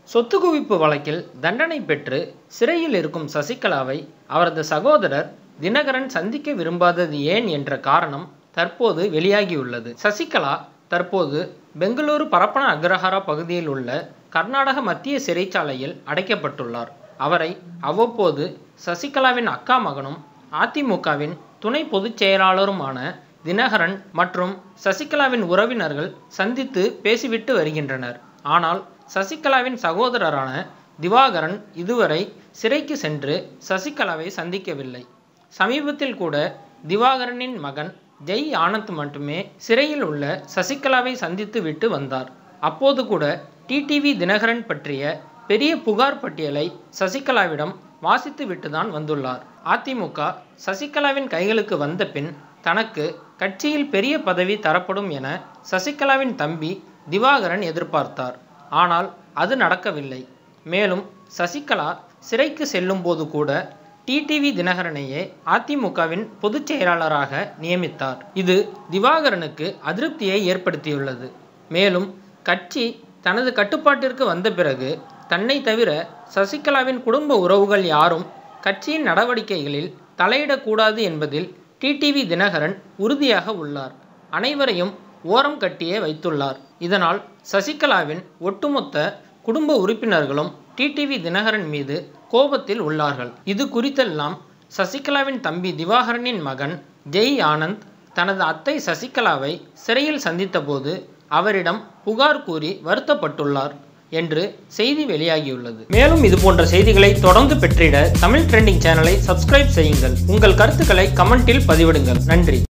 சொத்து குவிப்பு வழக்கில் தண்டனை பெற்று சிறையில் இருக்கும் சசிகலாவை அவரது சகோதரர் தினகரன் சந்திக்க விரும்பாதது ஏன் என்ற காரணம் தற்போது வெளியாகியுள்ளது சசிகலா தற்போது பெங்களூரு பரப்பன அக்ரஹாரா பகுதியில் உள்ள கர்நாடக மத்திய சிறைச்சாலையில் அடைக்கப்பட்டுள்ளார் அவரை அவ்வப்போது சசிகலாவின் அக்கா மகனும் அதிமுகவின் துணை பொதுச் செயலாளருமான தினகரன் மற்றும் சசிகலாவின் உறவினர்கள் சந்தித்து பேசிவிட்டு வருகின்றனர் ஆனால் சசிகலாவின் சகோதரரான திவாகரன் இதுவரை சிறைக்கு சென்று சசிகலாவை சந்திக்கவில்லை சமீபத்தில் கூட திவாகரனின் மகன் ஜெய் ஆனந்த் மட்டுமே சிறையில் உள்ள சசிகலாவை சந்தித்து விட்டு வந்தார் அப்போது கூட டிடிவி தினகரன் பற்றிய பெரிய புகார் பட்டியலை சசிகலாவிடம் வாசித்து விட்டுதான் வந்துள்ளார் அதிமுக சசிகலாவின் கைகளுக்கு வந்த பின் தனக்கு கட்சியில் பெரிய பதவி தரப்படும் என சசிகலாவின் தம்பி திவாகரன் எதிர்பார்த்தார் ஆனால் அது நடக்கவில்லை மேலும் சசிகலா சிறைக்கு செல்லும்போது கூட டிடிவி தினகரனையே அதிமுகவின் பொதுச் செயலாளராக நியமித்தார் இது திவாகரனுக்கு அதிருப்தியை ஏற்படுத்தியுள்ளது மேலும் கட்சி தனது கட்டுப்பாட்டிற்கு வந்த பிறகு தன்னை தவிர சசிகலாவின் குடும்ப உறவுகள் யாரும் கட்சியின் நடவடிக்கைகளில் தலையிடக்கூடாது என்பதில் டிடிவி தினகரன் உறுதியாக உள்ளார் அனைவரையும் ஓரம் கட்டியே வைத்துள்ளார் இதனால் சசிகலாவின் ஒட்டுமொத்த குடும்ப உறுப்பினர்களும் டிடிவி தினகரன் மீது கோபத்தில் உள்ளார்கள் இது குறித்தெல்லாம் சசிகலாவின் தம்பி திவாகரனின் மகன் ஜெய் ஆனந்த் தனது அத்தை சசிகலாவை சிறையில் சந்தித்தபோது அவரிடம் புகார் கூறி வருத்தப்பட்டுள்ளார் என்று செய்தி வெளியாகியுள்ளது மேலும் இது போன்ற செய்திகளை தொடர்ந்து பெற்றிட தமிழ் ட்ரெண்டிங் சேனலை சப்ஸ்கிரைப் செய்யுங்கள் உங்கள் கருத்துக்களை கமெண்டில் பதிவிடுங்கள் நன்றி